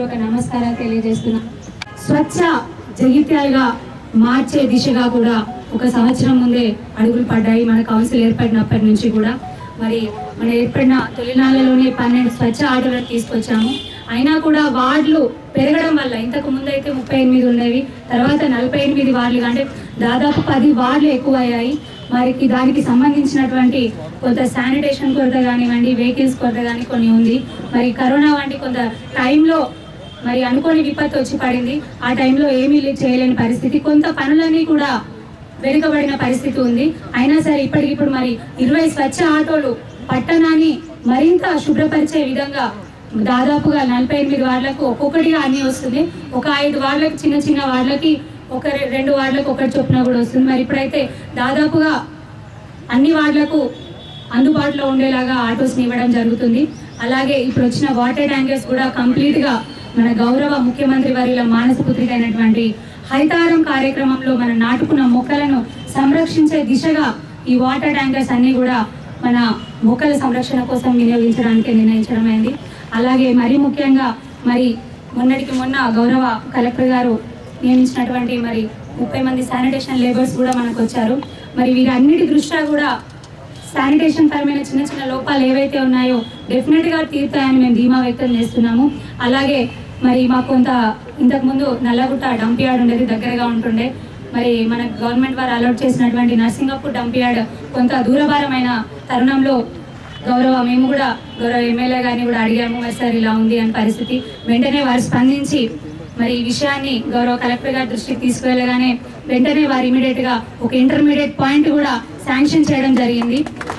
హృదయపూర్వక నమస్కారాలు తెలియజేస్తున్నాను స్వచ్ఛ జగిత్యాలుగా మార్చే దిశగా కూడా ఒక సంవత్సరం ముందే అడుగులు పడ్డాయి మన కౌన్సిల్ ఏర్పడినప్పటి నుంచి కూడా మరి మన ఏర్పడిన తొలినాళ్ళలోనే పన్నెండు స్వచ్ఛ ఆటోలను తీసుకొచ్చాము అయినా కూడా వార్డులు పెరగడం వల్ల ఇంతకు ముందు అయితే ముప్పై ఎనిమిది ఉండేవి తర్వాత నలభై ఎనిమిది వార్డులు అంటే దాదాపు పది వార్డులు ఎక్కువ అయ్యాయి మరికి దానికి సంబంధించినటువంటి కొంత శానిటేషన్ కొరత కానివ్వండి వెహికల్స్ కొరత కానీ కొన్ని ఉంది మరి కరోనా వంటి కొంత టైంలో మరి అనుకోని విపత్తు వచ్చి పడింది ఆ టైంలో ఏమీ లే- చేయలేని పరిస్థితి కొంత పనులన్నీ కూడా వెనుకబడిన పరిస్థితి ఉంది అయినా సరే ఇప్పటికిప్పుడు మరి ఇరవై స్వచ్ఛ ఆటోలు పట్టణాన్ని మరింత శుభ్రపరిచే విధంగా దాదాపుగా నలభై ఎనిమిది వార్డులకు ఒక్కొక్కటిగా అన్ని వస్తుంది ఒక ఐదు వార్డులకు చిన్న చిన్న వార్డులకి ఒక రె- రెండు వార్డులకు ఒకటి చొప్పున కూడా వస్తుంది మరి ఇప్పుడైతే దాదాపుగా అన్ని వార్డులకు అందుబాటులో ఉండేలాగా ఆటోస్ని ఇవ్వడం జరుగుతుంది అలాగే ఇప్పుడు వచ్చిన వాటర్ ట్యాంకర్స్ కూడా కంప్లీట్ గా మన గౌరవ ముఖ్యమంత్రి వారిల మానస పుత్రిక అయినటువంటి హైతారం కార్యక్రమంలో మనం నాటుకున్న మొక్కలను సంరక్షించే దిశగా ఈ వాటర్ ట్యాంకర్స్ అన్ని కూడా మన మొక్కల సంరక్షణ కోసం వినియోగించడానికి నిర్ణయించడం అయింది అలాగే మరీ ముఖ్యంగా మరి మొన్నటికి మొన్న గౌరవ కలెక్టర్ గారు నియమించినటువంటి మరి ముప్పై మంది శానిటేషన్ లేబర్స్ కూడా మనకు వచ్చారు మరి వీరన్నిటి దృష్ట్యా కూడా శానిటేషన్ పరమైన చిన్న చిన్న లోపాలు ఏవైతే ఉన్నాయో డెఫినెట్ గా తీరుతాయని మేము ధీమా వ్యక్తం చేస్తున్నాము అలాగే మరి మాకు కొంత ఇంతకుముందు నల్లగుట్ట డంప్ యార్డ్ ఉండేది దగ్గరగా ఉంటుండే మరి మన గవర్నమెంట్ వారు అలౌట్ చేసినటువంటి నర్సింగపూర్ డంప్ యార్డ్ కొంత దూరభారమైన తరుణంలో గౌరవ మేము కూడా గౌరవ ఎమ్మెల్యే గారిని కూడా అడిగాము మరి సార్ ఇలా ఉంది అని పరిస్థితి వెంటనే వారు స్పందించి మరి ఈ విషయాన్ని గౌరవ కలెక్టర్ గారి దృష్టికి తీసుకువెళ్ళగానే వెంటనే వారు ఇమీడియట్ గా ఒక ఇంటర్మీడియట్ పాయింట్ కూడా శాంక్షన్ చేయడం జరిగింది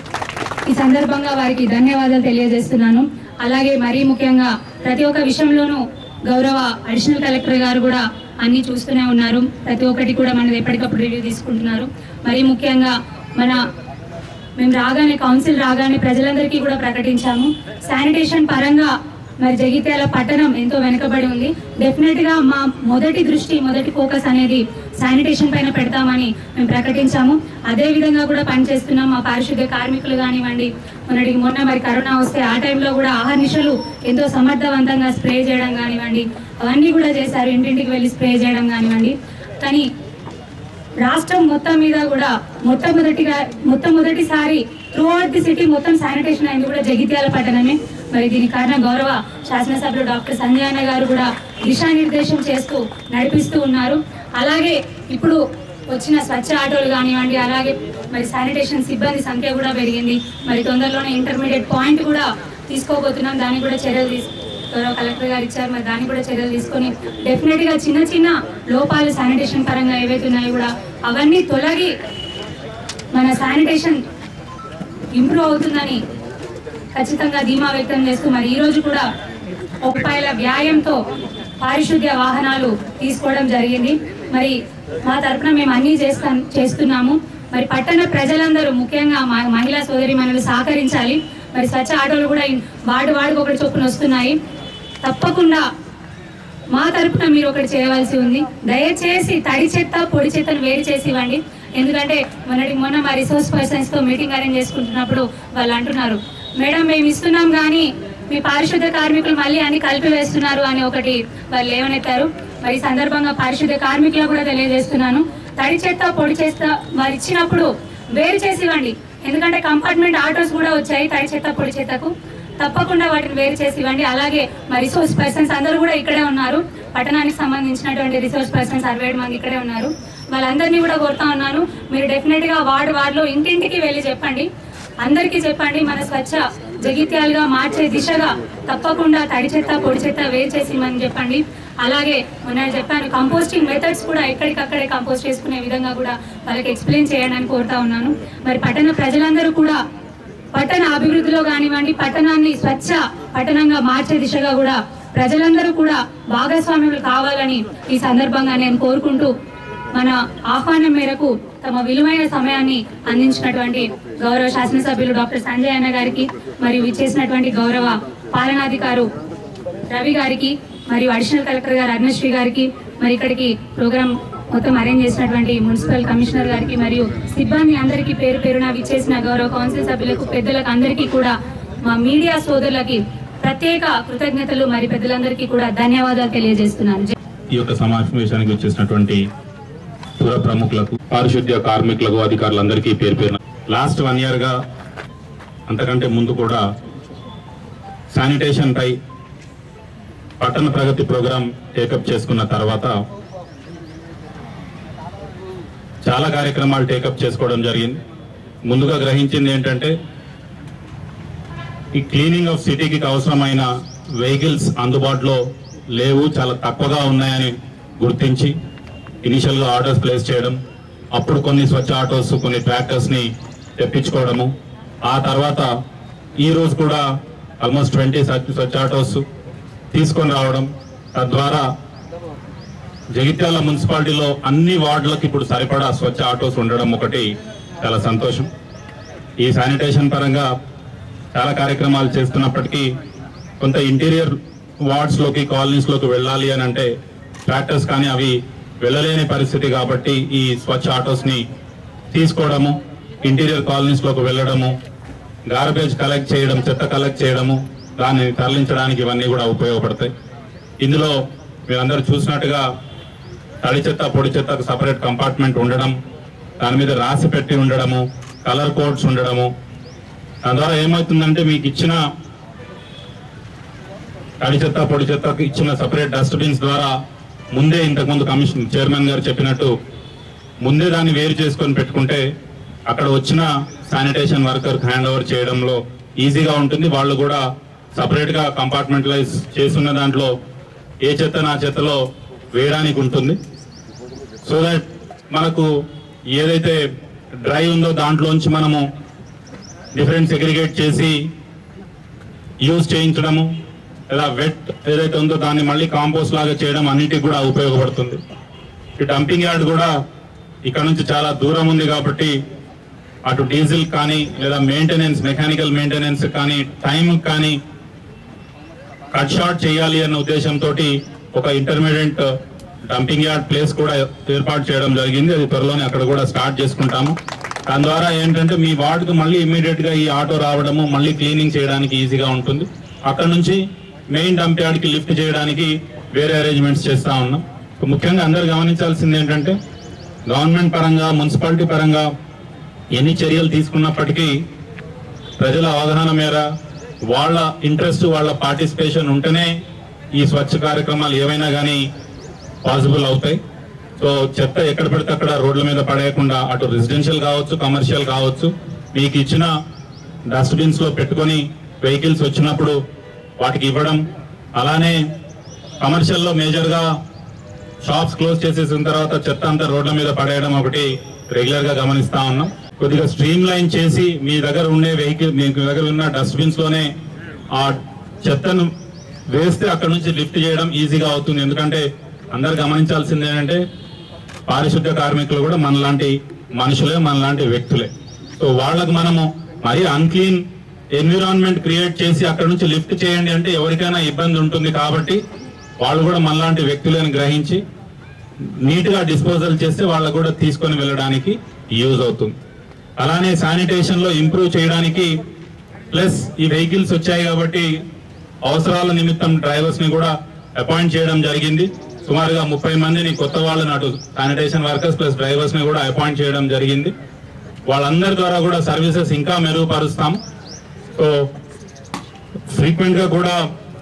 ఈ సందర్భంగా వారికి ధన్యవాదాలు తెలియజేస్తున్నాను అలాగే మరీ ముఖ్యంగా ప్రతి ఒక్క విషయంలోనూ గౌరవ అడిషనల్ కలెక్టర్ గారు కూడా అన్ని చూస్తూనే ఉన్నారు ప్రతి ఒక్కటి కూడా మనది ఎప్పటికప్పుడు రివ్యూ తీసుకుంటున్నారు మరీ ముఖ్యంగా మన మేము రాగానే కౌన్సిల్ రాగానే ప్రజలందరికీ కూడా ప్రకటించాము శానిటేషన్ పరంగా మరి జగిత్యాల పట్టణం ఎంతో వెనుకబడి ఉంది డెఫినెట్ గా మా మొదటి దృష్టి మొదటి ఫోకస్ అనేది శానిటేషన్ పైన పెడతామని మేము ప్రకటించాము అదే విధంగా కూడా పనిచేస్తున్నాం మా పారిశుద్ధ్య కార్మికులు కానివ్వండి మొన్నటికి మొన్న మరి కరోనా వస్తే ఆ టైంలో కూడా ఆహర్నిశలు ఎంతో సమర్థవంతంగా స్ప్రే చేయడం కానివ్వండి అవన్నీ కూడా చేశారు ఇంటింటికి వెళ్ళి స్ప్రే చేయడం కానివ్వండి కానీ రాష్ట్రం మొత్తం మీద కూడా మొట్టమొదటిగా మొట్టమొదటిసారి త్రూ అవుట్ ది సిటీ మొత్తం శానిటేషన్ అయింది కూడా జగిత్యాల పట్టణమే మరి దీనికి కారణం గౌరవ శాసనసభ్యులు డాక్టర్ సంజయ్ అన్న గారు కూడా దిశానిర్దేశం చేస్తూ నడిపిస్తూ ఉన్నారు అలాగే ఇప్పుడు వచ్చిన స్వచ్ఛ ఆటోలు కానివ్వండి అలాగే మరి శానిటేషన్ సిబ్బంది సంఖ్య కూడా పెరిగింది మరి తొందరలోనే ఇంటర్మీడియట్ పాయింట్ కూడా తీసుకోబోతున్నాం దానికి కూడా చర్యలు తీసు గౌరవ కలెక్టర్ గారు ఇచ్చారు మరి దాన్ని కూడా చర్యలు తీసుకొని డెఫినెట్ గా చిన్న చిన్న లోపాలు శానిటేషన్ పరంగా ఏవైతే ఉన్నాయో కూడా అవన్నీ తొలగి మన శానిటేషన్ ఇంప్రూవ్ అవుతుందని ఖచ్చితంగా ధీమా వ్యక్తం చేస్తూ మరి ఈ రోజు కూడా ఒక రూపాయల వ్యాయంతో పారిశుద్ధ్య వాహనాలు తీసుకోవడం జరిగింది మరి మా తరపున మేము అన్ని చేస్తాం చేస్తున్నాము మరి పట్టణ ప్రజలందరూ ముఖ్యంగా మా మహిళా సోదరి మనలు సహకరించాలి మరి స్వచ్ఛ ఆటోలు కూడా ఇన్- వార్డు వార్డుకు ఒకటి చొప్పున వస్తున్నాయి తప్పకుండా మా తరపున మీరు ఒకటి చేయవలసి ఉంది దయచేసి తడి చెత్త పొడి చెత్తను వేరు చేసి ఇవ్వండి ఎందుకంటే మొన్నటి మొన్న మా రిసోర్స్ పర్సన్స్ తో మీటింగ్ అరేంజ్ చేసుకుంటున్నప్పుడు వాళ్ళు అంటున్నారు మేడం మేము ఇస్తున్నాం కానీ మీ పారిశుద్ధ్య కార్మికులు మళ్ళీ అన్ని కలిపి వేస్తున్నారు అని ఒకటి వాళ్ళు లేవనెత్తారు మరి ఈ సందర్భంగా పారిశుద్ధ్య కార్మికులకు కూడా తెలియజేస్తున్నాను తడి చెత్త పొడి చెత్త వారు ఇచ్చినప్పుడు వేరు చేసి ఇవ్వండి ఎందుకంటే కంపార్ట్మెంట్ ఆటోస్ కూడా వచ్చాయి తడి చెత్త పొడి చెత్తకు తప్పకుండా వాటిని వేరు చేసి ఇవ్వండి అలాగే మా రిసోర్స్ పర్సన్స్ అందరూ కూడా ఇక్కడే ఉన్నారు పట్టణానికి సంబంధించినటువంటి రిసోర్స్ పర్సన్స్ అరవై ఏడు మంది ఇక్కడే ఉన్నారు వాళ్ళందరినీ కూడా కోరుతా ఉన్నాను మీరు డెఫినెట్ గా వార్డు వార్డులో ఇంటింటికి వెళ్ళి చెప్పండి అందరికీ చెప్పండి మన స్వచ్ఛ జగిత్యాలుగా మార్చే దిశగా తప్పకుండా తడి చెత్త పొడి చెత్త వేరు చేసి ఇవ్వమని చెప్పండి అలాగే మొన్న చెప్పాను కంపోస్టింగ్ మెథడ్స్ కూడా ఎక్కడికక్కడే కంపోస్ట్ చేసుకునే విధంగా కూడా వాళ్ళకి ఎక్స్ప్లెయిన్ చేయడానికి కోరుతా ఉన్నాను మరి పట్టణ ప్రజలందరూ కూడా పట్టణ అభివృద్ధిలో కానివ్వండి పట్టణాన్ని స్వచ్ఛ పట్టణంగా మార్చే దిశగా కూడా ప్రజలందరూ కూడా భాగస్వామ్యులు కావాలని ఈ సందర్భంగా నేను కోరుకుంటూ మన ఆహ్వానం మేరకు తమ విలువైన సమయాన్ని అందించినటువంటి గౌరవ శాసనసభ్యులు డాక్టర్ సంజయ్ అన్న గారికి మరియు ఇచ్చేసినటువంటి గౌరవ పాలనాధికారు రవి గారికి మరియు అడిషనల్ కలెక్టర్ గారు అరుణశ్రీ గారికి మరి ఇక్కడికి ప్రోగ్రామ్ మొత్తం అరేంజ్ చేసినటువంటి మున్సిపల్ కమిషనర్ గారికి మరియు సిబ్బంది అందరికీ పేరు పేరున విచ్చేసిన గౌరవ కౌన్సిల్ సభ్యులకు పెద్దలకు అందరికీ కూడా మా మీడియా సోదరులకి ప్రత్యేక కృతజ్ఞతలు మరి పెద్దలందరికీ కూడా ధన్యవాదాలు తెలియజేస్తున్నాను జై- ఈ యొక్క సమావేశానికి వచ్చేసినటువంటి పుర ప్రముఖులకు పారిశుద్ధ్య కార్మికులకు అధికారులందరికీ పేరు పేరున లాస్ట్ వన్ ఇయర్ గా అంతకంటే ముందు కూడా శానిటేషన్ పై పట్టణ ప్రగతి ప్రోగ్రాం టేకప్ చేసుకున్న తర్వాత చాలా కార్యక్రమాలు టేకప్ చేసుకోవడం జరిగింది ముందుగా గ్రహించింది ఏంటంటే ఈ క్లీనింగ్ ఆఫ్ సిటీకి అవసరమైన వెహికల్స్ అందుబాటులో లేవు చాలా తక్కువగా ఉన్నాయని గుర్తించి ఇనిషియల్గా ఆర్డర్స్ ప్లేస్ చేయడం అప్పుడు కొన్ని స్వచ్ఛ ఆటోస్ కొన్ని ట్రాక్టర్స్ని తెప్పించుకోవడము ఆ తర్వాత ఈ రోజు కూడా ఆల్మోస్ట్ ట్వంటీ స్వచ్ఛ ఆటోస్ తీసుకొని రావడం తద్వారా జగిత్యాల మున్సిపాలిటీలో అన్ని వార్డులకు ఇప్పుడు సరిపడా స్వచ్ఛ ఆటోస్ ఉండడం ఒకటి చాలా సంతోషం ఈ శానిటేషన్ పరంగా చాలా కార్యక్రమాలు చేస్తున్నప్పటికీ కొంత ఇంటీరియర్ వార్డ్స్ లోకి కాలనీస్ లోకి వెళ్ళాలి అని అంటే ట్రాక్టర్స్ కానీ అవి వెళ్ళలేని పరిస్థితి కాబట్టి ఈ స్వచ్ఛ ఆటోస్ ని తీసుకోవడము ఇంటీరియర్ కాలనీస్ లోకి వెళ్ళడము గార్బేజ్ కలెక్ట్ చేయడం చెత్త కలెక్ట్ చేయడము దాన్ని తరలించడానికి ఇవన్నీ కూడా ఉపయోగపడతాయి ఇందులో మీరందరూ చూసినట్టుగా తడి చెత్త పొడి చెత్తకు సపరేట్ కంపార్ట్మెంట్ ఉండడం దాని మీద రాసి పెట్టి ఉండడము కలర్ కోడ్స్ ఉండడము దాని ద్వారా ఏమవుతుందంటే మీకు ఇచ్చిన తడి చెత్త పొడి చెత్తకు ఇచ్చిన సపరేట్ డస్ట్బిన్స్ ద్వారా ముందే ఇంతకుముందు కమిషన్ చైర్మన్ గారు చెప్పినట్టు ముందే దాన్ని వేరు చేసుకొని పెట్టుకుంటే అక్కడ వచ్చిన శానిటేషన్ వర్కర్ హ్యాండ్ ఓవర్ చేయడంలో ఈజీగా ఉంటుంది వాళ్ళు కూడా సపరేట్ గా కంపార్ట్మెంటలైజ్ చేస్తున్న దాంట్లో ఏ చెత్త నా చెత్తలో వేయడానికి ఉంటుంది సో దట్ మనకు ఏదైతే డ్రై ఉందో దాంట్లోంచి మనము డిఫరెంట్ సెగ్రిగేట్ చేసి యూజ్ చేయించడము లేదా వెట్ ఏదైతే ఉందో దాన్ని మళ్ళీ కాంపోస్ట్ లాగా చేయడం అన్నిటికి కూడా ఉపయోగపడుతుంది ఈ డంపింగ్ యార్డ్ కూడా ఇక్కడ నుంచి చాలా దూరం ఉంది కాబట్టి అటు డీజిల్ కానీ లేదా మెయింటెనెన్స్ మెకానికల్ మెయింటెనెన్స్ కానీ టైం కానీ కట్ షార్ట్ చేయాలి అన్న ఉద్దేశంతో ఒక ఇంటర్మీడియట్ డంపింగ్ యార్డ్ ప్లేస్ కూడా ఏర్పాటు చేయడం జరిగింది అది త్వరలోనే అక్కడ కూడా స్టార్ట్ చేసుకుంటాము దాని ద్వారా ఏంటంటే మీ వార్డుకు మళ్ళీ ఇమ్మీడియట్ గా ఈ ఆటో రావడము మళ్ళీ క్లీనింగ్ చేయడానికి ఈజీగా ఉంటుంది అక్కడ నుంచి మెయిన్ డంప్ యార్డ్ కి లిఫ్ట్ చేయడానికి వేరే అరేంజ్మెంట్స్ చేస్తా ఉన్నాం ముఖ్యంగా అందరు గమనించాల్సింది ఏంటంటే గవర్నమెంట్ పరంగా మున్సిపాలిటీ పరంగా ఎన్ని చర్యలు తీసుకున్నప్పటికీ ప్రజల అవగాహన మేర వాళ్ళ ఇంట్రెస్ట్ వాళ్ళ పార్టిసిపేషన్ ఉంటేనే ఈ స్వచ్ఛ కార్యక్రమాలు ఏవైనా కానీ పాసిబుల్ అవుతాయి సో చెత్త ఎక్కడ పడితే అక్కడ రోడ్ల మీద పడేయకుండా అటు రెసిడెన్షియల్ కావచ్చు కమర్షియల్ కావచ్చు మీకు ఇచ్చిన డస్ట్బిన్స్ లో పెట్టుకొని వెహికల్స్ వచ్చినప్పుడు వాటికి ఇవ్వడం అలానే కమర్షియల్ లో మేజర్ గా షాప్స్ క్లోజ్ చేసేసిన తర్వాత చెత్త అంతా రోడ్ల మీద పడేయడం ఒకటి రెగ్యులర్ గా గమనిస్తా ఉన్నాం కొద్దిగా స్ట్రీమ్ లైన్ చేసి మీ దగ్గర ఉండే వెహికల్ మీ దగ్గర ఉన్న డస్ట్బిన్స్ లోనే ఆ చెత్తను వేస్తే అక్కడ నుంచి లిఫ్ట్ చేయడం ఈజీగా అవుతుంది ఎందుకంటే అందరు గమనించాల్సింది ఏంటంటే పారిశుద్ధ్య కార్మికులు కూడా మనలాంటి మనుషులే మనలాంటి వ్యక్తులే సో వాళ్ళకు మనము మరీ అన్క్లీన్ ఎన్విరాన్మెంట్ క్రియేట్ చేసి అక్కడ నుంచి లిఫ్ట్ చేయండి అంటే ఎవరికైనా ఇబ్బంది ఉంటుంది కాబట్టి వాళ్ళు కూడా మనలాంటి వ్యక్తులను గ్రహించి నీట్ గా డిస్పోజల్ చేస్తే వాళ్ళకు కూడా తీసుకొని వెళ్ళడానికి యూజ్ అవుతుంది అలానే శానిటేషన్ లో ఇంప్రూవ్ చేయడానికి ప్లస్ ఈ వెహికల్స్ వచ్చాయి కాబట్టి అవసరాల నిమిత్తం డ్రైవర్స్ ని కూడా అపాయింట్ చేయడం జరిగింది సుమారుగా ముప్పై మందిని కొత్త వాళ్ళని అటు శానిటేషన్ వర్కర్స్ ప్లస్ డ్రైవర్స్ ని కూడా అపాయింట్ చేయడం జరిగింది వాళ్ళందరి ద్వారా కూడా సర్వీసెస్ ఇంకా మెరుగుపరుస్తాం సో ఫ్రీక్వెంట్ గా కూడా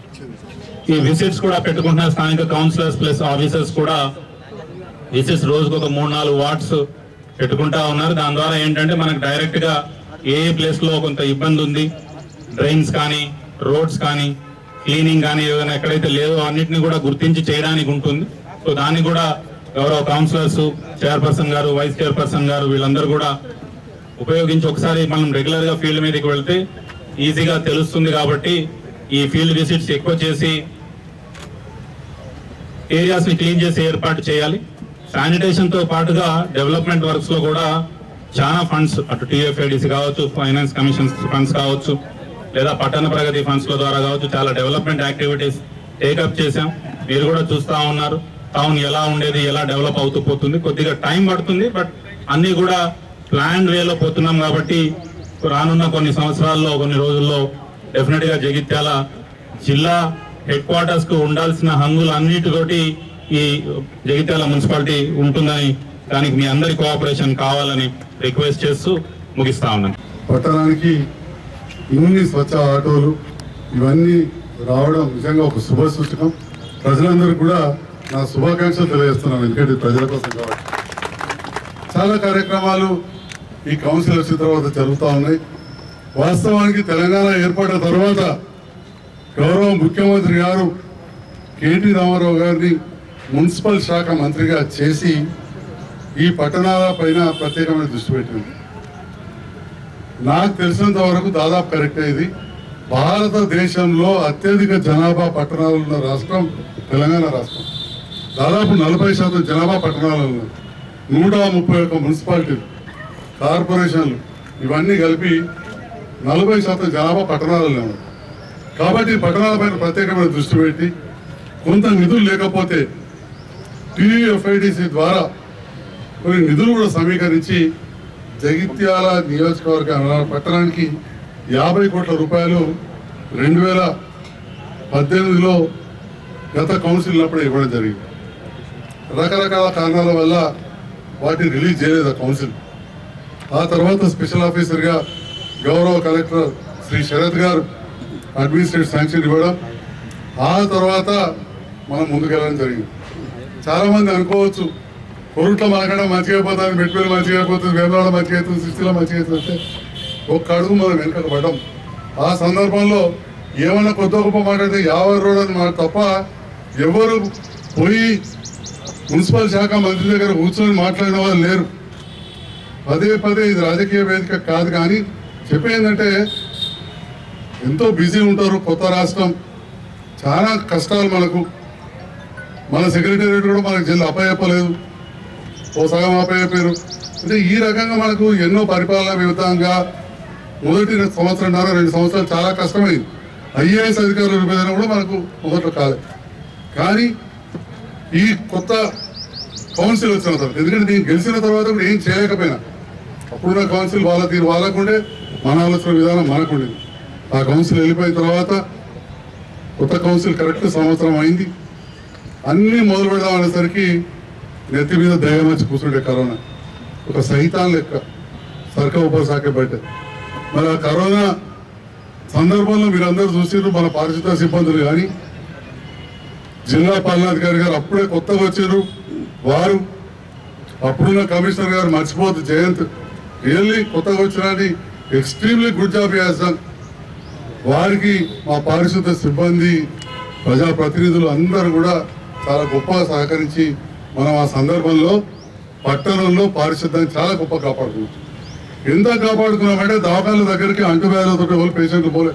ఈ విజిట్స్ కూడా పెట్టుకుంటున్నారు స్థానిక కౌన్సిలర్స్ ప్లస్ ఆఫీసర్స్ కూడా విజిట్స్ రోజుకు ఒక మూడు నాలుగు వార్డ్స్ పెట్టుకుంటా ఉన్నారు దాని ద్వారా ఏంటంటే మనకు డైరెక్ట్ గా ఏ ఏ ప్లేస్ లో కొంత ఇబ్బంది ఉంది డ్రైన్స్ కానీ రోడ్స్ కానీ క్లీనింగ్ కానీ ఏదైనా ఎక్కడైతే లేదో అన్నిటిని కూడా గుర్తించి చేయడానికి ఉంటుంది సో దాన్ని కూడా గౌరవ కౌన్సిలర్స్ చైర్పర్సన్ గారు వైస్ చైర్పర్సన్ గారు వీళ్ళందరూ కూడా ఉపయోగించి ఒకసారి మనం రెగ్యులర్ గా ఫీల్డ్ మీదకి వెళ్తే ఈజీగా తెలుస్తుంది కాబట్టి ఈ ఫీల్డ్ విజిట్స్ ఎక్కువ చేసి ఏరియాస్ ని క్లీన్ చేసి ఏర్పాటు చేయాలి శానిటేషన్ తో పాటుగా డెవలప్మెంట్ వర్క్స్ లో కూడా చాలా ఫండ్స్ అటు టీఎఫ్ఐడిసి కావచ్చు ఫైనాన్స్ కమిషన్ ఫండ్స్ కావచ్చు లేదా పట్టణ ప్రగతి ఫండ్స్ లో ద్వారా కావచ్చు చాలా డెవలప్మెంట్ యాక్టివిటీస్ టేకప్ చేశాం మీరు కూడా చూస్తా ఉన్నారు టౌన్ ఎలా ఉండేది ఎలా డెవలప్ అవుతూ పోతుంది కొద్దిగా టైం పడుతుంది బట్ అన్ని కూడా ప్లాన్ వేలో పోతున్నాం కాబట్టి రానున్న కొన్ని సంవత్సరాల్లో కొన్ని రోజుల్లో డెఫినెట్ గా జగిత్యాల జిల్లా హెడ్ క్వార్టర్స్ కు ఉండాల్సిన హంగులు అన్నిటితోటి ఈ జగిత్యాల మున్సిపాలిటీ ఉంటుందని దానికి మీ అందరి కోఆపరేషన్ కావాలని రిక్వెస్ట్ చేస్తూ ముగిస్తా ఉన్నాను పట్టణానికి ఇన్ని స్వచ్ఛ ఆటోలు ఇవన్నీ రావడం నిజంగా ఒక శుభ సూచకం ప్రజలందరూ కూడా నా శుభాకాంక్షలు తెలియజేస్తున్నాను ఎందుకంటే ఇది ప్రజల కోసం కాబట్టి చాలా కార్యక్రమాలు ఈ కౌన్సిల్ వచ్చిన తర్వాత జరుగుతూ ఉన్నాయి వాస్తవానికి తెలంగాణ ఏర్పడిన తర్వాత గౌరవ ముఖ్యమంత్రి గారు కేటీ రామారావు గారిని మున్సిపల్ శాఖ మంత్రిగా చేసి ఈ పట్టణాల పైన ప్రత్యేకమైన దృష్టి పెట్టింది నాకు తెలిసినంత వరకు దాదాపు కరెక్ట్ ఇది భారతదేశంలో అత్యధిక జనాభా పట్టణాలు ఉన్న రాష్ట్రం తెలంగాణ రాష్ట్రం దాదాపు నలభై శాతం జనాభా పట్టణాలు ఉన్నాయి నూట ముప్పై ఒక్క మున్సిపాలిటీలు కార్పొరేషన్లు ఇవన్నీ కలిపి నలభై శాతం జనాభా పట్టణాలలో ఉన్నాయి కాబట్టి ఈ పట్టణాలపైన ప్రత్యేకమైన దృష్టి పెట్టి కొంత నిధులు లేకపోతే టీఎఫ్ఐడిసి ద్వారా కొన్ని నిధులు కూడా సమీకరించి జగిత్యాల నియోజకవర్గ పట్టణానికి యాభై కోట్ల రూపాయలు రెండు వేల పద్దెనిమిదిలో గత కౌన్సిల్ అప్పుడు ఇవ్వడం జరిగింది రకరకాల కారణాల వల్ల వాటిని రిలీజ్ చేయలేదు ఆ కౌన్సిల్ ఆ తర్వాత స్పెషల్ ఆఫీసర్గా గౌరవ కలెక్టర్ శ్రీ శరత్ గారు అడ్మినిస్ట్రేటివ్ శాంక్షన్ ఇవ్వడం ఆ తర్వాత మనం ముందుకెళ్ళడం జరిగింది చాలా మంది అనుకోవచ్చు పొరుట్ల మనకడ మంచిగా పోతుంది మెట్పల్లి మంచిగా అయిపోతుంది వేమరాడ మంచిగా అవుతుంది సిరిసిల్ల మంచిగా అవుతుంది అంటే ఒక్క అడుగు మనం వెనుకకు పడ్డం ఆ సందర్భంలో ఏమన్నా కొత్త గొప్ప మాట్లాడితే యాభై రోడ్ అని మాట తప్ప ఎవరు పోయి మున్సిపల్ శాఖ మంత్రి దగ్గర కూర్చొని మాట్లాడిన వాళ్ళు లేరు పదే పదే ఇది రాజకీయ వేదిక కాదు కానీ చెప్పేందంటే ఎంతో బిజీ ఉంటారు కొత్త రాష్ట్రం చాలా కష్టాలు మనకు మన సెక్రటేరియట్ కూడా మనకు జిల్లా అప్పచెప్పలేదు ఓ సగం అప్పచెప్పారు అంటే ఈ రకంగా మనకు ఎన్నో పరిపాలన విధంగా మొదటి సంవత్సరంన్నర రెండు సంవత్సరాలు చాలా కష్టమైంది ఐఏఎస్ అధికారుల విభజన కూడా మనకు మొదట్లో కాలేదు కానీ ఈ కొత్త కౌన్సిల్ వచ్చిన తర్వాత ఎందుకంటే నేను గెలిచిన తర్వాత కూడా ఏం చేయలేకపోయినా అప్పుడున్న కౌన్సిల్ వాళ్ళ తీరు వాళ్ళకుండే మన ఆలోచన విధానం మనకుండేది ఆ కౌన్సిల్ వెళ్ళిపోయిన తర్వాత కొత్త కౌన్సిల్ కరెక్ట్ సంవత్సరం అయింది అన్ని మొదలు పెడదాం అనేసరికి నెత్తి మీద దయ్యం వచ్చి కూర్చుంటే కరోనా ఒక సైతాన్ లెక్క సర్క ఉపశాఖ బయట మరి ఆ కరోనా సందర్భంలో మీరందరూ చూసిర్రు మన పారిశుద్ధ సిబ్బందులు కానీ జిల్లా పాలనాధికారి గారు అప్పుడే కొత్తగా వచ్చారు వారు అప్పుడున్న కమిషనర్ గారు మర్చిపోతు జయంత్ రియల్లీ కొత్తగా వచ్చినని ఎక్స్ట్రీమ్లీ గుడ్ జాబ్ చేస్తాం వారికి మా పారిశుద్ధ సిబ్బంది ప్రజాప్రతినిధులు అందరూ కూడా చాలా గొప్పగా సహకరించి మనం ఆ సందర్భంలో పట్టణంలో పారిశుద్ధ్యాన్ని చాలా గొప్ప కాపాడుకున్నాం ఎంత కాపాడుకున్నామంటే దవాఖాన దగ్గరికి అంటువ్యాధులతో ఎవరు పేషెంట్లు పోలే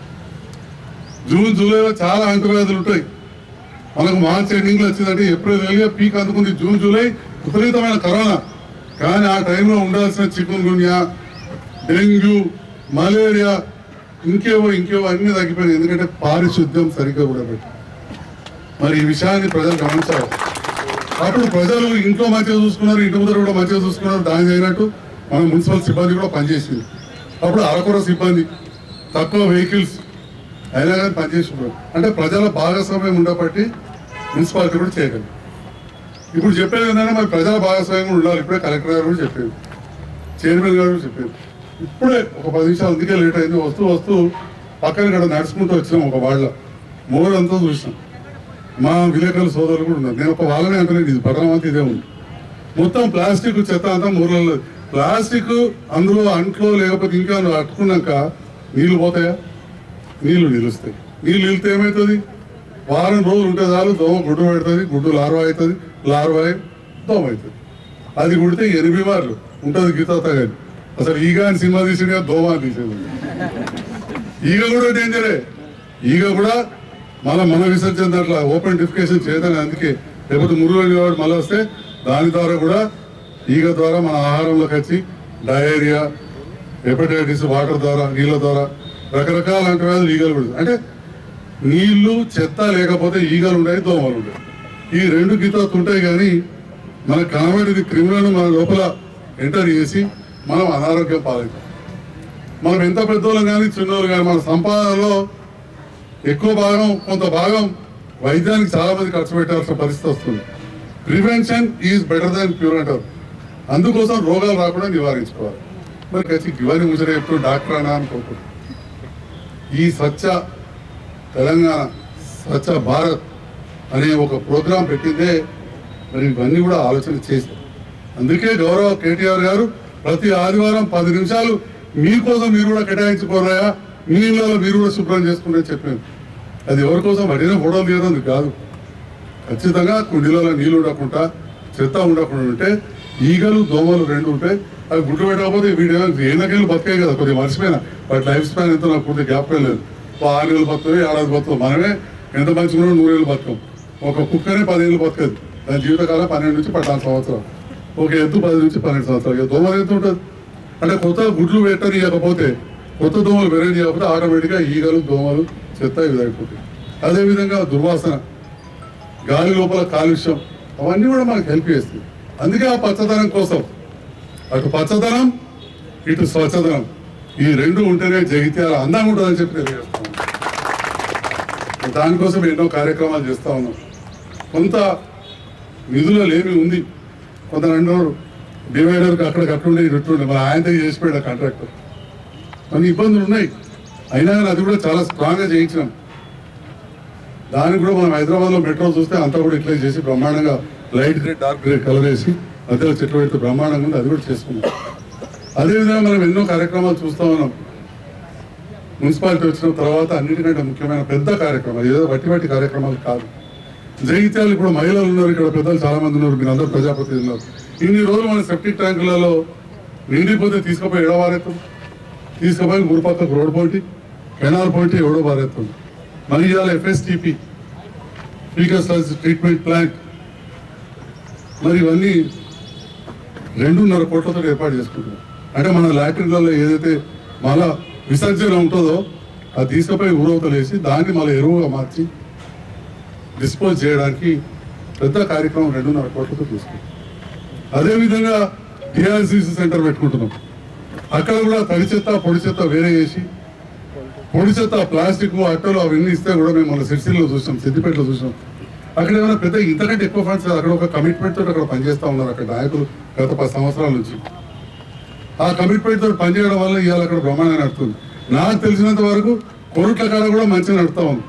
జూన్ జూలైలో చాలా అంటువ్యాధులు ఉంటాయి మనకు మార్చ్ ఎండింగ్ లో వచ్చిందంటే ఏప్రిల్ వెళ్ళి పీక్ అందుకుంది జూన్ జూలై విపరీతమైన కరోనా కానీ ఆ టైంలో ఉండాల్సిన చికున్ గున్యా డెంగ్యూ మలేరియా ఇంకేవో ఇంకేవో అన్ని తగ్గిపోయినాయి ఎందుకంటే పారిశుద్ధ్యం సరిగ్గా కూడా పెట్టి మరి ఈ విషయాన్ని ప్రజలు గమనించాలి అప్పుడు ప్రజలు ఇంట్లో మంచిగా చూసుకున్నారు ఇంటి ముందర కూడా మంచిగా చూసుకున్నారు దాని అయినట్టు మన మున్సిపల్ సిబ్బంది కూడా పనిచేసింది అప్పుడు అరకొర సిబ్బంది తక్కువ వెహికల్స్ అయినా కానీ పనిచేస్తున్నారు అంటే ప్రజల భాగస్వామ్యం ఉండబట్టి మున్సిపాలిటీ కూడా చేయగలరు ఇప్పుడు చెప్పేది ఏంటంటే మరి ప్రజల భాగస్వామ్యం కూడా ఉండాలి ఇప్పుడే కలెక్టర్ గారు కూడా చెప్పారు చైర్మన్ గారు కూడా చెప్పారు ఇప్పుడే ఒక పది నిమిషాలు అందుకే లేట్ అయింది వస్తూ వస్తూ పక్కన ఇక్కడ నడుచుకుంటూ వచ్చినాం ఒక వాళ్ళ మోరంతా చూసినాం మా విలేకరుల సోదరులు కూడా ఉన్నారు నేను ఒక వాళ్ళనే అంటలేదు ఇది పట్టణం ఇదే ఉంది మొత్తం ప్లాస్టిక్ చెత్త అంతా మూలలో ప్లాస్టిక్ అందులో అంట్లో లేకపోతే ఇంకా నువ్వు అట్టుకున్నాక నీళ్లు పోతాయా నీళ్లు నిలుస్తాయి నీళ్ళు నిలితే ఏమవుతుంది వారం రోజులు ఉంటే చాలు దోమ గుడ్డు పెడుతుంది గుడ్డు లార్వా అవుతుంది లార్వా అయి దోమ అవుతుంది అది కుడితే ఎనిమిది మార్లు ఉంటుంది గీతాత కానీ అసలు ఈగ అని సినిమా తీసింది దోమ అని తీసేది ఈగ కూడా డేంజరే ఈగ కూడా మళ్ళీ మన విసర్జన దాంట్లో ఓపెన్ డిఫికేషన్ చేయదని అందుకే లేకపోతే మురుగులు కాబట్టి మళ్ళీ వస్తే దాని ద్వారా కూడా ఈగ ద్వారా మన ఆహారంలోకి వచ్చి డయేరియా హెపటైటిస్ వాటర్ ద్వారా నీళ్ళ ద్వారా రకరకాల అంటువ్యాధులు ఈగలు పెడుతుంది అంటే నీళ్లు చెత్త లేకపోతే ఈగలు ఉన్నాయి దోమలు ఉన్నాయి ఈ రెండు గీతాలు ఉంటాయి కానీ మనకు కనబడేది క్రిమినల్ మన లోపల ఎంటర్ చేసి మనం అనారోగ్యం పాలవుతాం మనం ఎంత పెద్దోళ్ళం కానీ చిన్నోళ్ళు కానీ మన సంపాదనలో ఎక్కువ భాగం కొంత భాగం వైద్యానికి చాలా మంది ఖర్చు పెట్టాల్సిన పరిస్థితి వస్తుంది prevention is better than cure అంటారు అందుకోసం రోగాలు రాకుండా నివారించుకోవాలి మరి ఖచ్చితంగా ఇవన్నీ ముచ్చట చెప్తూ డాక్టర్ అన్నా అనుకోకూడదు ఈ స్వచ్ఛ తెలంగాణ స్వచ్ఛ భారత్ అనే ఒక ప్రోగ్రాం పెట్టిందే మరి ఇవన్నీ కూడా ఆలోచన చేశారు అందుకే గౌరవ కేటీఆర్ గారు ప్రతి ఆదివారం పది నిమిషాలు మీకోసం మీరు కూడా కేటాయించుకోరాయా మీ ఇళ్ళలో మీరు కూడా శుభ్రం చేసుకుంటే చెప్పాను అది ఎవరి కోసం అడిగిన ఫోటోలు తీయడం కాదు ఖచ్చితంగా కుండీలలో నీళ్లు ఉండకుండా చెత్త ఉండకుండా ఉంటే ఈగలు దోమలు రెండు ఉంటాయి అవి గుడ్డు పెట్టకపోతే వీడియో ఏళ్ళకెళ్ళి బతికాయి కదా కొద్దిగా మర్చిపోయినా వాటి లైఫ్ స్పాన్ ఎంతో నాకు పూర్తి జ్ఞాపకం లేదు ఓ ఆరు నెలలు బతుకుతాయి ఏడాది బతుకుతాం మనమే ఎంత మంచిగా నూరేళ్ళు బతుకం ఒక కుక్కనే పదిహేళ్ళు బతకదు దాని జీవితకాలం పన్నెండు నుంచి పద్నాలుగు సంవత్సరాలు ఒక ఎద్దు పది నుంచి పన్నెండు సంవత్సరాలు ఇక దోమలు ఎంత ఉంటుంది అంటే కొత్త గుడ్లు పెట్టనియకపోతే కొత్త దోమలు వెరైటీ చేయకపోతే ఆటోమేటిక్గా ఈగలు దోమలు చెత్త ఇవి అయిపోతాయి అదేవిధంగా దుర్వాసన గాలి లోపల కాలుష్యం అవన్నీ కూడా మనకు హెల్ప్ చేస్తాయి అందుకే ఆ పచ్చదనం కోసం అటు పచ్చదనం ఇటు స్వచ్ఛదనం ఈ రెండు ఉంటేనే జగిత్యాల అందంగా ఉంటుందని చెప్పి తెలియజేస్తాం దానికోసం ఎన్నో కార్యక్రమాలు చేస్తా ఉన్నాం కొంత నిధుల లేమి ఉంది కొంత అంటున్నారు డివైడర్కి అక్కడికి అట్లుండే ఇట్లుండే మరి ఆయన దగ్గర చేసిపోయాడు కాంట్రాక్టర్ కొన్ని ఇబ్బందులు ఉన్నాయి అయినా కానీ అది కూడా చాలా స్ట్రాంగ్గా చేయించినాం దానికి కూడా మనం హైదరాబాద్ లో మెట్రో చూస్తే అంతా కూడా ఇట్లా చేసి బ్రహ్మాండంగా light grey dark grey colour వేసి మధ్యలో చెట్లు పెడితే బ్రహ్మాండంగా ఉంది అది కూడా చేసుకున్నాం అదేవిధంగా మనం ఎన్నో కార్యక్రమాలు చూస్తా ఉన్నాం మున్సిపాలిటీ వచ్చిన తర్వాత అన్నిటికంటే ముఖ్యమైన పెద్ద కార్యక్రమాలు ఏదో వట్టి వట్టి కార్యక్రమాలు కాదు జగిత్యాలు ఇప్పుడు మహిళలు ఉన్నారు ఇక్కడ పెద్దలు చాలా మంది ఉన్నారు మీరు అందరూ ప్రజాప్రతినిధులు ఉన్నారు ఇన్ని రోజులు మన సెప్టిక్ ట్యాంకులలో నిండిపోతే తీసుకుపోయి ఎడవారెత్తాం తీసుకుపోయి గురుపక్కకు రోడ్ పోటీ కెనాల్ పోటీ ఎవడో బారెత్తాం మరి ఇవాళ ఎఫ్ఎస్టిపి స్పీకర్ ట్రీట్మెంట్ ప్లాంట్ మరి ఇవన్నీ రెండున్నర కోట్లతో ఏర్పాటు చేసుకుంటున్నాం అంటే మన లాట్రిన్లలో ఏదైతే మళ్ళా విసర్జన ఉంటుందో అది తీసుకుపోయి ఊరవతలేసి దాన్ని మళ్ళీ ఎరువుగా మార్చి డిస్పోజ్ చేయడానికి పెద్ద కార్యక్రమం రెండున్నర కోట్లతో తీసుకుంటాం అదేవిధంగా టీఆర్సీసీ సెంటర్ పెట్టుకుంటున్నాం అక్కడ కూడా తడి చెత్త పొడి చెత్త వేరే చేసి పొడి చెత్త ప్లాస్టిక్ అట్టలు అవన్నీ ఇస్తే కూడా మేము మన సిరిసిల్లో చూసాం సిద్దిపేటలో చూసాం అక్కడ ఏమైనా పెద్ద ఇంతకంటే ఎక్కువ ఫండ్స్ అక్కడ ఒక కమిట్మెంట్ తోటి అక్కడ పనిచేస్తా ఉన్నారు అక్కడ నాయకులు గత పది సంవత్సరాల నుంచి ఆ కమిట్మెంట్ తోటి పనిచేయడం వల్ల ఇవాళ అక్కడ బ్రహ్మాండంగా నడుస్తుంది నాకు తెలిసినంత వరకు కోరుట్ల కాడ కూడా మంచిగా నడుస్తా ఉంది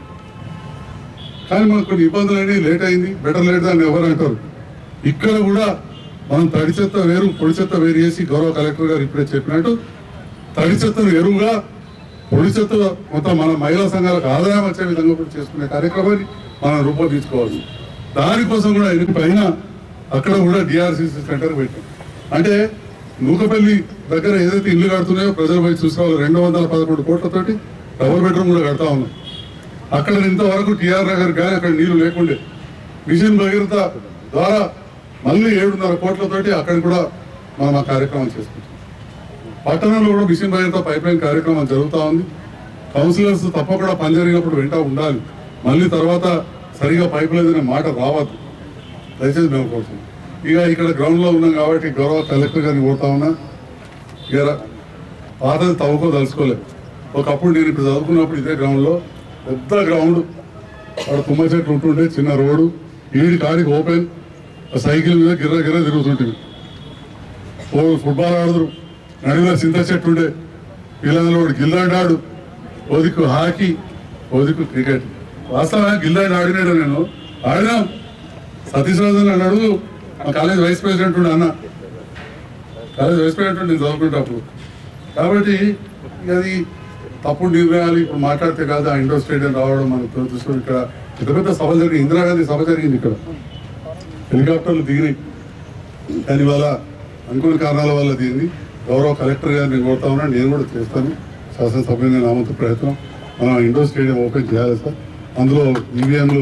కానీ మనకు కొన్ని ఇబ్బందులు అయినాయి లేట్ అయింది బెటర్ లేట్ దాన్ని ఎవరు అంటారు ఇక్కడ కూడా మనం తడి చెత్త వేరు పొడి చెత్త వేరు చేసి గౌరవ కలెక్టర్ గారు ఇప్పుడే చెప్పినట్టు తడి చెత్తను ఎరువుగా పొడి చెత్త మొత్తం మన మహిళా సంఘాలకు ఆదాయం వచ్చే విధంగా కూడా చేసుకునే కార్యక్రమాన్ని మనం రూపొందించుకోవాలి దానికోసం కూడా ఎన్ని పైన అక్కడ కూడా డిఆర్సీసీ సెంటర్ పెట్టాం అంటే నూకపల్లి దగ్గర ఏదైతే ఇల్లు కడుతున్నాయో ప్రజలు పోయి చూసుకోవాలి రెండు వందల పదకొండు కోట్లతోటి డబుల్ బెడ్రూమ్ కూడా కడతా ఉన్నాం అక్కడ ఇంతవరకు టిఆర్ నగర్ కానీ అక్కడ నీళ్లు లేకుండే మిషన్ భగీరథ ద్వారా మళ్ళీ ఏడున్నర కోట్లతోటి అక్కడ కూడా మనం ఆ కార్యక్రమం చేసుకుంటాం పట్టణంలో కూడా మిషన్ భగీరథ పైప్ లైన్ కార్యక్రమం జరుగుతూ ఉంది కౌన్సిలర్స్ తప్పకుండా పని జరిగినప్పుడు వెంట ఉండాలి మళ్ళీ తర్వాత సరిగా పైప్ లైన్ అనే మాట రావద్దు దయచేసి మేము కోరుతున్నాం ఇక ఇక్కడ గ్రౌండ్ లో ఉన్నాం కాబట్టి గౌరవ కలెక్టర్ గారిని కోరుతా ఉన్నా ఇక రా- పాతది తవ్వుకో తలుచుకోలేదు ఒకప్పుడు నేను ఇప్పుడు చదువుకున్నప్పుడు ఇదే గ్రౌండ్ లో పెద్ద గ్రౌండ్ అక్కడ తుమ్మ చెట్లు ఉంటుండే చిన్న రోడ్డు ఈడి కాడికి ఓపెన్ ఆ సైకిల్ మీద గిర్ర గిర్ర తిరుగుతుంటుంది ఓ ఫుట్బాల్ ఆడుదురు నడిలో చింత చెట్టు ఉండే పిల్లలు గిల్లాడాడు ఓదికు హాకీ ఓదికు క్రికెట్ వాస్తవంగా గిల్లాడి ఆడినాడు నేను ఆడినా సతీష్ రాజన్ అన్నాడు మా కాలేజ్ వైస్ ప్రెసిడెంట్ ఉండే అన్న కాలేజ్ వైస్ ప్రెసిడెంట్ ఉండే నేను చదువుకుంటప్పుడు కాబట్టి ఇక అది తప్పుడు నిర్ణయాలు ఇప్పుడు మాట్లాడితే కాదు ఆ ఇండోర్ స్టేడియం రావడం మనకు దురదృష్టం ఇక్కడ పెద్ద పెద్ద సభ జరిగింది ఇందిరాగాంధీ సభ జరిగింది ఇక్కడ హెలికాప్టర్లు దిగినాయి కానీ ఇవాళ అనుకున్న కారణాల వల్ల దిగింది గౌరవ కలెక్టర్ గారిని కోరుతా ఉన్నా నేను కూడా చేస్తాను శాసనసభ్యుని నామంత ప్రయత్నం మనం ఇండోర్ స్టేడియం ఓపెన్ చేయాలి సార్ అందులో ఈవీఎంలు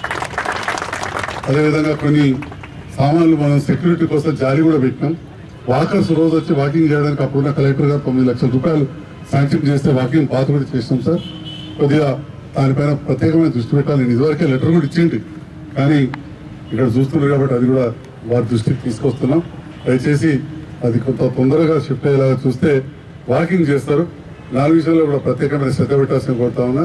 అదేవిధంగా కొన్ని సామాన్లు మనం సెక్యూరిటీ కోసం జారీ కూడా పెట్టినాం వాకర్స్ రోజు వచ్చి వాకింగ్ చేయడానికి అప్పుడున్న కలెక్టర్ గారు తొమ్మిది లక్షల రూపాయలు శాంక్షన్ చేస్తే వాకింగ్ పాత కూడా చేసినాం సార్ కొద్దిగా దానిపైన ప్రత్యేకమైన దృష్టి పెట్టాలి నేను ఇదివరకే లెటర్ కూడా ఇచ్చింది కానీ ఇక్కడ చూస్తున్నారు కాబట్టి అది కూడా వారి దృష్టికి తీసుకొస్తున్నాం దయచేసి అది కొంత తొందరగా షిఫ్ట్ అయ్యేలాగా చూస్తే వాకింగ్ చేస్తారు నాలుగు విషయాల్లో కూడా ప్రత్యేకమైన శ్రద్ధ పెట్టాల్సిన కోరుతా ఉన్నా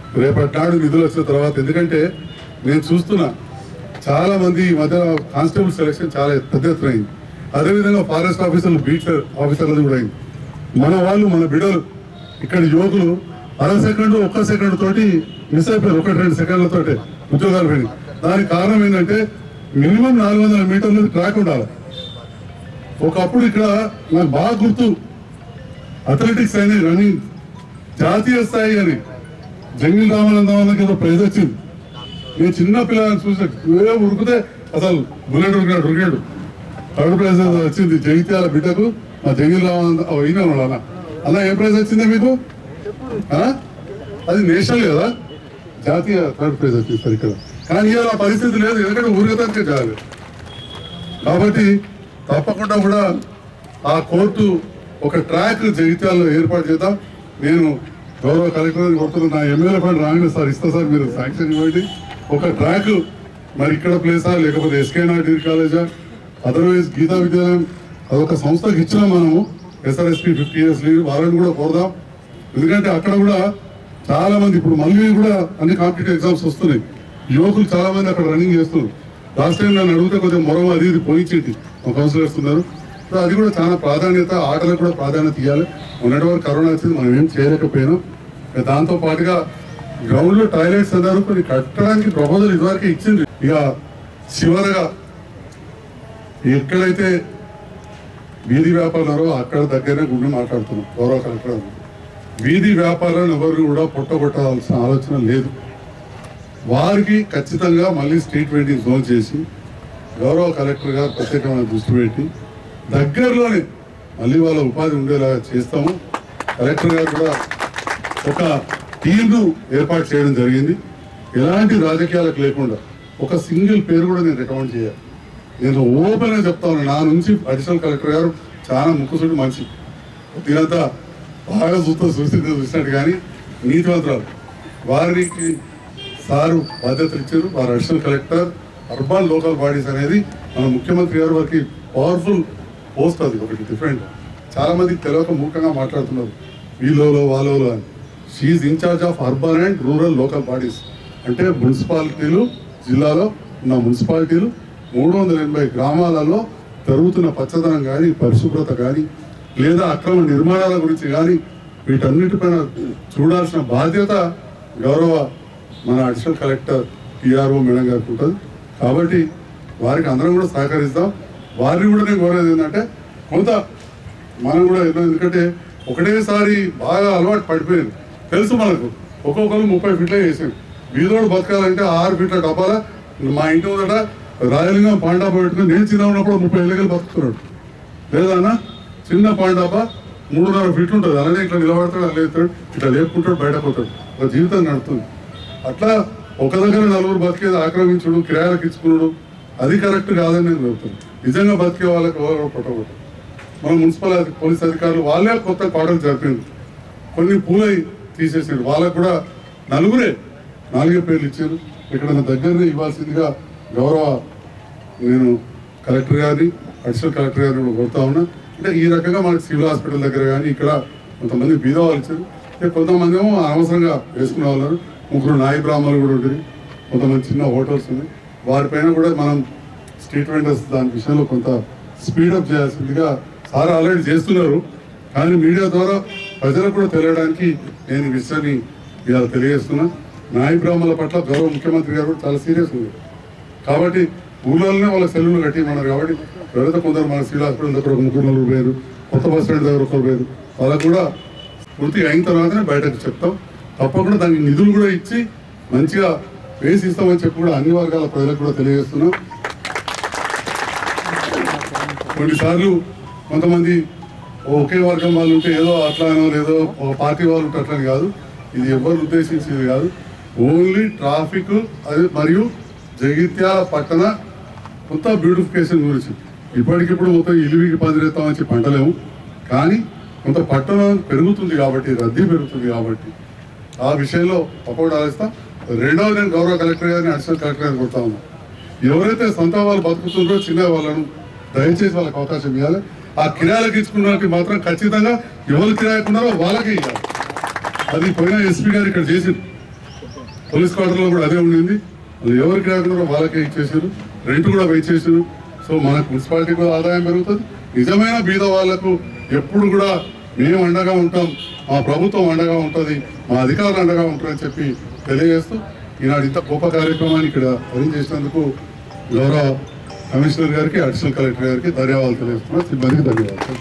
రేపటి నాడు నిధులు వచ్చిన తర్వాత ఎందుకంటే నేను చూస్తున్నా చాలా మంది ఈ మధ్య కానిస్టేబుల్ సెలక్షన్ చాలా పెద్ద ఎత్తున అయింది అదేవిధంగా ఫారెస్ట్ ఆఫీసర్లు బీట్ ఆఫీసర్లు కూడా అయింది మన వాళ్ళు మన బిడ్డలు ఇక్కడ యువకులు అర సెకండ్ ఒక్క సెకండ్ తోటి మిస్ అయిపోయారు ఒకటి రెండు సెకండ్లతోటి ఉద్యోగాలు పోయినాయి దానికి కారణం ఏంటంటే మినిమం నాలుగు వందల మీటర్లు ట్రాక్ ఉండాలి ఒకప్పుడు ఇక్కడ నాకు బాగా గుర్తు అథ్లెటిక్స్ అని రన్నింగ్ జాతీయ స్థాయి అని జంగిల్ రామానందం వాళ్ళకి ఏదో ప్రైజ్ వచ్చింది నేను చిన్న పిల్లలను చూసా ఏ ఉరికితే అసలు బుల్లెట్ ఉరికాడు ఉరికాడు థర్డ్ ప్రైజ్ ఏదో వచ్చింది జగిత్యాల బిడ్డకు మా జంగిల్ రామానందం ఓ, ఈయన ఉన్నాడు అన్న అన్న ఏ ప్రైజ్ వచ్చింది మీకు ఆ? అది నేషనల్ కదా జాతీయ థర్డ్ ప్రైజ్ వచ్చింది సార్ ఇక్కడ కానీ ఇవాళ ఆ పరిస్థితి లేదు ఎందుకంటే ఊరికతానికే చాలు కాబట్టి తప్పకుండా కూడా ఆ కోర్టు ఒక ట్రాక్ జగిత్యాలలో ఏర్పాటు చేద్దాం నేను గౌరవ కలెక్టర్ కొడుతున్న నా ఎమ్మెల్యే ఫండ్ రాగానే సార్ ఇస్తా సార్ మీరు శాంక్షన్ ఇవ్వండి ఒక ట్రాక్ మరి ఇక్కడ ప్లేసా లేకపోతే ఎస్కే డిగ్రీ కాలేజా అదర్వైజ్ గీతా విద్యాలయం అదొక సంస్థకి ఇచ్చినా మనము ఎస్ఆర్ఎస్పి ఫిఫ్టీ ఇయర్స్ లీవ్ వాళ్ళని కూడా కోరదాం ఎందుకంటే అక్కడ కూడా చాలా మంది ఇప్పుడు మళ్ళీ కూడా అన్ని కాంపిటేటివ్ ఎగ్జామ్స్ వస్తున్నాయి యువకులు చాలా మంది అక్కడ రన్నింగ్ చేస్తున్నారు లాస్ట్ టైం నన్ను అడిగితే కొంచెం మొరం అది ఇది పోయించేటి మా కౌన్సిలర్స్ ఉన్నారు సో అది కూడా చాలా ప్రాధాన్యత ఆటలకు కూడా ప్రాధాన్యత ఇవ్వాలి మొన్నటి వరకు కరోనా వచ్చింది మనం ఏం చేయలేకపోయినాం ఇక దాంతో పాటుగా గ్రౌండ్ లో టాయిలెట్స్ అన్నారు కొన్ని కట్టడానికి ప్రపోజల్ ఇదివరకు ఇచ్చింది ఇక చివరగా ఎక్కడైతే వీధి వ్యాపారులు అక్కడ దగ్గరనే గుండె మాట్లాడుతున్నాం గౌరవ కలెక్టర్ గారు. వీధి వ్యాపారాలను ఎవరు కూడా పొట్టగొట్టాల్సిన ఆలోచన లేదు వారికి ఖచ్చితంగా మళ్ళీ స్ట్రీట్ వెండింగ్ జోన్ చేసి గౌరవ కలెక్టర్ గారు ప్రత్యేకమైన దృష్టి పెట్టి దగ్గరలోనే మళ్ళీ వాళ్ళ ఉపాధి ఉండేలాగా చేస్తాము కలెక్టర్ గారు కూడా ఒక టీంను ఏర్పాటు చేయడం జరిగింది ఎలాంటి రాజకీయాలకు లేకుండా ఒక సింగిల్ పేరు కూడా నేను రికమెండ్ చేయాలి నేను ఓపెన్ గా చెప్తా ఉన్నా నా నుంచి అడిషనల్ కలెక్టర్ గారు చాలా ముక్కుసుడి మనిషి దీనంతా బాగా చూస్తూ చూసి చూసినట్టు కానీ నీతివంతురాలు వారికి సారు బాధ్యతలు ఇచ్చారు వారు additional collector urban local bodies అనేది మన ముఖ్యమంత్రి గారు వారికి పవర్ఫుల్ పోస్ట్ అది ఒకటి డిఫరెంట్ చాలా మందికి తెలియక మూర్ఖంగా మాట్లాడుతున్నారు వీళ్ళలో వాళ్ళలో అని she in charge of urban and rural local bodies అంటే మున్సిపాలిటీలు జిల్లాలో ఉన్న మున్సిపాలిటీలు మూడు వందల ఎనభై గ్రామాలలో జరుగుతున్న పచ్చదనం కానీ పరిశుభ్రత కానీ లేదా అక్రమ నిర్మాణాల గురించి కానీ వీటన్నిటిపైన చూడాల్సిన బాధ్యత గౌరవ మన అడిషనల్ కలెక్టర్ పిఆర్ఓ మేడం గారికి ఉంటుంది కాబట్టి వారికి అందరం కూడా సహకరిస్తాం వారిని కూడా నేను కోరేది ఏంటంటే కొంత మనం కూడా ఏదో ఎందుకంటే ఒకటేసారి బాగా అలవాటు పడిపోయింది తెలుసు మనకు ఒక్కొక్కరు ముప్పై ఫీట్లే చేసాం వీధోడు బతకాలంటే ఆరు ఫీట్ల డబ్బాల మా ఇంటి ముందట రాయలింగం పాండాబా పెట్టుకుని నేను చిన్న ఉన్నప్పుడు ముప్పై ఏళ్ళకి బతుకుతున్నాడు లేదన్నా చిన్న పాండాబా మూడున్నర ఫీట్లు ఉంటుంది అలానే ఇట్లా నిలబడతాడు అలా ఎత్తాడు ఇట్లా లేపుకుంటాడు బయటకు పోతాడు ఒక జీవితం నడుస్తుంది అట్లా ఒక దగ్గర నలుగురు బతికేది ఆక్రమించడం కిరాయాలకు ఇచ్చుకున్నాడు అది కరెక్ట్ కాదని నేను చెప్తాను నిజంగా బతికే వాళ్ళకి ఎవరో పొట్టగొట్టు మన మున్సిపల్ అధి- పోలీస్ అధికారులు వాళ్ళే కొత్త పాటలు జరిపింది కొన్ని పూలై తీసేసారు వాళ్ళకు కూడా నలుగురే నాలుగే పేర్లు ఇచ్చారు ఇక్కడ నా దగ్గరనే ఇవ్వాల్సిందిగా గౌరవ నేను కలెక్టర్ గారిని అడిషనల్ కలెక్టర్ గారిని కూడా కోరుతా ఉన్నా అంటే ఈ రకంగా మనకి సివిల్ హాస్పిటల్ దగ్గర కానీ ఇక్కడ కొంతమంది బీద వాళ్ళు ఇచ్చారు ఇక కొంతమంది ఏమో అనవసరంగా వేసుకునే వాళ్ళు ముగ్గురు నాయి బ్రాహ్మణులు కూడా ఉంటుంది కొంతమంది చిన్న హోటల్స్ ఉన్నాయి వారిపైన కూడా మనం స్ట్రీట్ వెండర్స్ దాని విషయంలో కొంత స్పీడప్ చేయాల్సిందిగా సార్ ఆల్రెడీ చేస్తున్నారు కానీ మీడియా ద్వారా ప్రజలకు కూడా తెలియడానికి నేను ఈ విషయాన్ని ఇవాళ తెలియజేస్తున్నా నాయి బ్రాహ్మణుల పట్ల గౌరవ ముఖ్యమంత్రి గారు కూడా చాలా సీరియస్ ఉంది కాబట్టి ఊళ్ళోనే వాళ్ళ సెల్లులు కట్టిమన్నారు కాబట్టి ఎవరైతే కొందరు మన సివిల్ హాస్పిటల్ దగ్గర ఒక ముగ్గురు నలుగురు వేరు కొత్త బస్ స్టాండ్ దగ్గర ఒకరు వేరు వాళ్ళకు కూడా పూర్తి అయిన తర్వాతనే బయటకు చెప్తాం తప్పకుండా దానికి నిధులు కూడా ఇచ్చి మంచిగా వేసి ఇస్తామని చెప్పి కూడా అన్ని వర్గాల ప్రజలకు కూడా తెలియజేస్తున్నాం కొన్నిసార్లు కొంతమంది ఒకే వర్గం వాళ్ళు ఉంటే ఏదో అట్లానో లేదో ఒక పార్టీ వాళ్ళు ఉంటే అట్లని కాదు ఇది ఎవరు ఉద్దేశించేది కాదు ఓన్లీ ట్రాఫిక్ అది మరియు జగిత్యాల పట్టణ కొత్త బ్యూటిఫికేషన్ గురించి ఇప్పటికిప్పుడు మొత్తం ఇలివికి పదిరేస్తామని చెప్పి అంటలేము కానీ కొంత పట్టణం పెరుగుతుంది కాబట్టి రద్దీ పెరుగుతుంది కాబట్టి ఆ విషయంలో తప్పకుండా ఆలోచిస్తాం రెండవది నేను గౌరవ కలెక్టర్ గారిని అడిషనల్ కలెక్టర్ గారిని కొడతా ఉన్నాను ఎవరైతే సొంత వాళ్ళు బతుకుతుంటారో చిన్న వాళ్ళను దయచేసి వాళ్ళకి అవకాశం ఇవ్వాలి ఆ కిరాయిలకు ఇచ్చుకున్న వాళ్ళకి మాత్రం ఖచ్చితంగా ఎవరు కిరాయికున్నారో వాళ్ళకే ఇవ్వాలి అది పోయిన ఎస్పీ గారు ఇక్కడ చేసింది పోలీస్ క్వార్టర్లో కూడా అదే ఉండింది వాళ్ళు ఎవరికి రాకుండా వాళ్ళకే ఇచ్చేసారు రెంట్ కూడా పెంచేసారు సో మనకు మున్సిపాలిటీ కూడా ఆదాయం పెరుగుతుంది నిజమైన బీద వాళ్ళకు ఎప్పుడు కూడా మేము అండగా ఉంటాం మా ప్రభుత్వం అండగా ఉంటుంది మా అధికారులు అండగా ఉంటారని చెప్పి తెలియజేస్తూ ఈనాడు ఇంత గొప్ప కార్యక్రమాన్ని ఇక్కడ అరేంజ్ చేసినందుకు గౌరవ కమిషనర్ గారికి అడిషనల్ కలెక్టర్ గారికి ధన్యవాదాలు తెలియజేస్తున్నాను సిబ్బందికి ధన్యవాదాలు